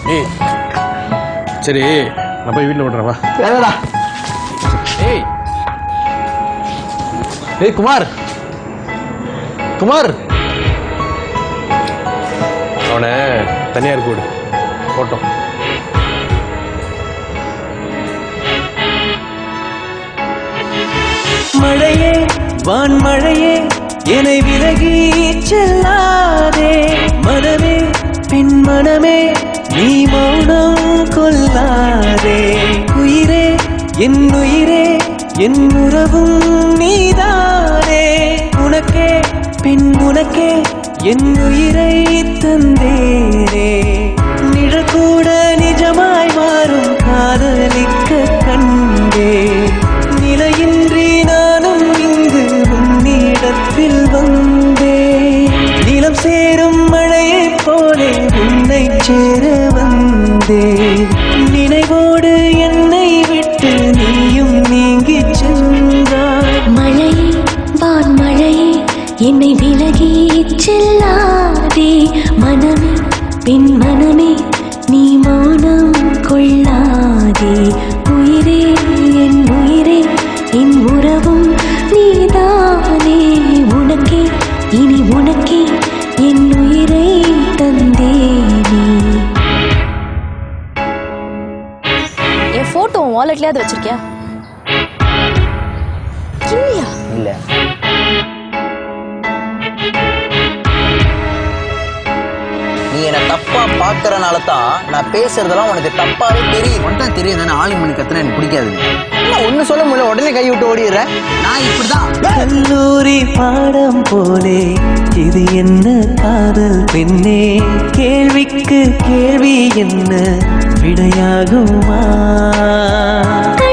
ஏய் சரி நான் போய் வீட்டில் விட்றேன் வா வேணடா ஏய் ஏய் குமார் குமார் அவனை தனியாக இருக்க விடு போட்டோம் மழையே வான் மழையே என்னை விலகி செல்லாதே மனமே பின் மனமே நீ மௌனம் கொல்லாதே உயிரே என் உயிரே என் உறவும் நீதானே உனக்கே பின் உனக்கே என் உயிரை தந்தேனே நிழல் கூட நிஜமாய் மாறும் காதலிக்க கண்டே நிலையின்றி நானும் இங்கு உன்னிடத்தில் வந்தேன் நிலம் சேரும் மழையைப் போலே உன்னை சேர வந்தேன் நினைவோடு என்னை விட்டு நீயும் நீங்கிச் சென்றாய் மழையே வான் மழையே என்னை விலகி செல்லாதே மனமே பின் மனமே நீ மௌனம் கொள்ளாதே உயிரே என் உயிரே என் உறவும் நீதானே உனக்கே இனி உனக்கே என் உயிரை தந்தேனே என் போட்டோ உன் வாலெட்லயே அது வச்சிருக்கியா இல்லையா இல்லை நீ என்ன தப்பா பாக்குறனால தான் நான் பேசுறதெல்லாம் உனக்கு தப்பாவே தெரியும் ஒன்றும் தெரியும் தானே ஆளி மணி கத்துனா எனக்கு பிடிக்காது என்ன ஒண்ணு சொல்ல முடியல உடனே கை விட்டு ஓடிடுற நான் இப்படிதான் கல்லூரி பாடம் போலே இது என்ன காதல் பெண்ணே கேள்விக்கு கேள்வி என்ன விடையாகுமா